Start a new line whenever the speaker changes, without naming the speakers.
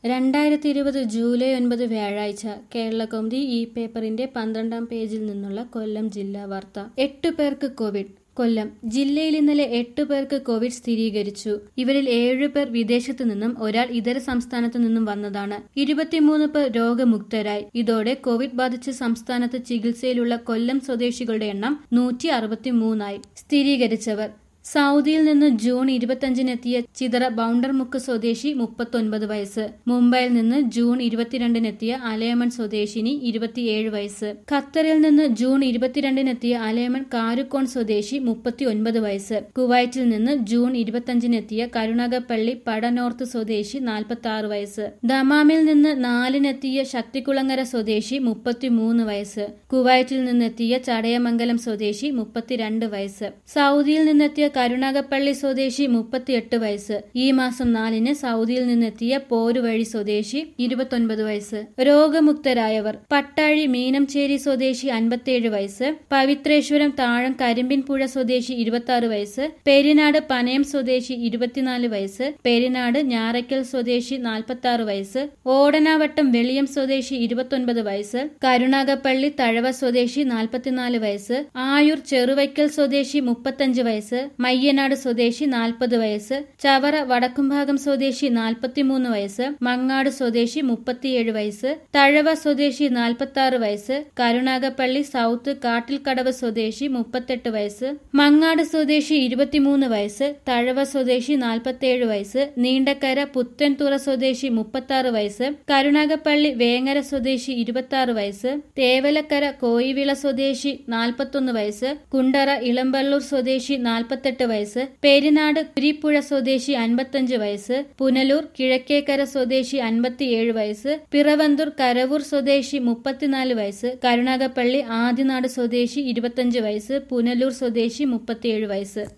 രണ്ടായിരത്തി ഇരുപത് ജൂലൈ ഒൻപത് വ്യാഴാഴ്ച കേരളകൗമുദി ഈ പേപ്പറിന്റെ പന്ത്രണ്ടാം പേജിൽ നിന്നുള്ള കൊല്ലം ജില്ലാ വാർത്ത എട്ടു പേർക്ക് കോവിഡ് കൊല്ലം ജില്ലയിൽ ഇന്നലെ എട്ടു പേർക്ക് കോവിഡ് സ്ഥിരീകരിച്ചു ഇവരിൽ ഏഴു പേർ വിദേശത്തു നിന്നും ഒരാൾ ഇതര സംസ്ഥാനത്തു നിന്നും വന്നതാണ് ഇരുപത്തിമൂന്ന് പേർ രോഗമുക്തരായി ഇതോടെ കോവിഡ് ബാധിച്ച് സംസ്ഥാനത്ത് ചികിത്സയിലുള്ള കൊല്ലം സ്വദേശികളുടെ എണ്ണം നൂറ്റി അറുപത്തിമൂന്നായി സ്ഥിരീകരിച്ചവർ സൗദിയിൽ നിന്ന് ജൂൺ ഇരുപത്തിയഞ്ചിനെത്തിയ ചിതറ ബൗണ്ടർമുക്ക് സ്വദേശി മുപ്പത്തൊൻപത് വയസ്സ് മുംബൈയിൽ നിന്ന് ജൂൺ ഇരുപത്തിരണ്ടിനെത്തിയ അലയമൺ സ്വദേശിനി ഇരുപത്തിയേഴ് വയസ്സ് ഖത്തറിൽ നിന്ന് ജൂൺ ഇരുപത്തിരണ്ടിനെത്തിയ അലയമൺ കാരുക്കോൺ സ്വദേശി മുപ്പത്തിയൊൻപത് വയസ്സ് കുവൈറ്റിൽ നിന്ന് ജൂൺ ഇരുപത്തിയഞ്ചിനെത്തിയ കരുണാകപ്പള്ളി പടനോർത്ത് സ്വദേശി നാൽപ്പത്തി ആറ് വയസ്സ് ദമാമിൽ നിന്ന് നാലിനെത്തിയ ശക്തികുളങ്ങര സ്വദേശി മുപ്പത്തിമൂന്ന് വയസ്സ് കുവൈറ്റിൽ നിന്നെത്തിയ ചടയമംഗലം സ്വദേശി മുപ്പത്തിരണ്ട് വയസ്സ് സൗദിയിൽ നിന്നെത്തിയ കരുണാകപ്പള്ളി സ്വദേശി മുപ്പത്തിയെട്ട് വയസ്സ് ഈ മാസം നാലിന് സൗദിയിൽ നിന്നെത്തിയ പോരുവഴി സ്വദേശി ഇരുപത്തൊൻപത് വയസ്സ് രോഗമുക്തരായവർ പട്ടാഴി മീനംചേരി സ്വദേശി അൻപത്തിയേഴ് വയസ്സ് പവിത്രേശ്വരം താഴം കരിമ്പിൻപുഴ സ്വദേശി ഇരുപത്തി ആറ് വയസ്സ് പെരിനാട് പനയം സ്വദേശി ഇരുപത്തിനാല് വയസ്സ് പെരിനാട് ഞാറയ്ക്കൽ സ്വദേശി നാൽപ്പത്തി ആറ് വയസ്സ് ഓടനാവട്ടം വെളിയം സ്വദേശി ഇരുപത്തൊൻപത് വയസ്സ് കരുണാകപ്പള്ളി തഴവ സ്വദേശി നാൽപ്പത്തിനാല് വയസ്സ് ആയൂർ ചെറുവയ്ക്കൽ സ്വദേശി മുപ്പത്തഞ്ച് വയസ്സ് മയ്യനാട് സ്വദേശി നാൽപ്പത് വയസ്സ് ചവറ വടക്കുംഭാഗം സ്വദേശി നാൽപ്പത്തിമൂന്ന് വയസ്സ് മങ്ങാട് സ്വദേശി മുപ്പത്തിയേഴ് വയസ്സ് തഴവ സ്വദേശി നാൽപ്പത്തി ആറ് വയസ്സ് കരുണാകപ്പള്ളി സൗത്ത് കാട്ടിൽക്കടവ് സ്വദേശി മുപ്പത്തെട്ട് വയസ്സ് മങ്ങാട് സ്വദേശി ഇരുപത്തിമൂന്ന് വയസ്സ് തഴവ സ്വദേശി നാൽപ്പത്തിയേഴ് വയസ്സ് നീണ്ടക്കര പുത്തൻതുറ സ്വദേശി മുപ്പത്തി ആറ് വയസ്സ് കരുണാകപ്പള്ളി വേങ്ങര സ്വദേശി ഇരുപത്തി ആറ് വയസ്സ് തേവലക്കര കോയിവിള സ്വദേശി നാൽപ്പത്തൊന്ന് വയസ്സ് കുണ്ടറ ഇളമ്പള്ളൂർ സ്വദേശി നാൽപ്പത്തെട്ട് വയസ്സ് പേരിനാട് കുരിപ്പുഴ സ്വദേശി അൻപത്തഞ്ച് വയസ്സ് പുനലൂർ കിഴക്കേക്കര സ്വദേശി അൻപത്തിയേഴ് വയസ്സ് പിറവന്തൂർ കരവൂർ സ്വദേശി മുപ്പത്തിനാല് വയസ്സ് കരുണാകപ്പള്ളി ആദിനാട് സ്വദേശി ഇരുപത്തഞ്ച് വയസ്സ് പുനലൂർ സ്വദേശി മുപ്പത്തിയേഴ് വയസ്സ്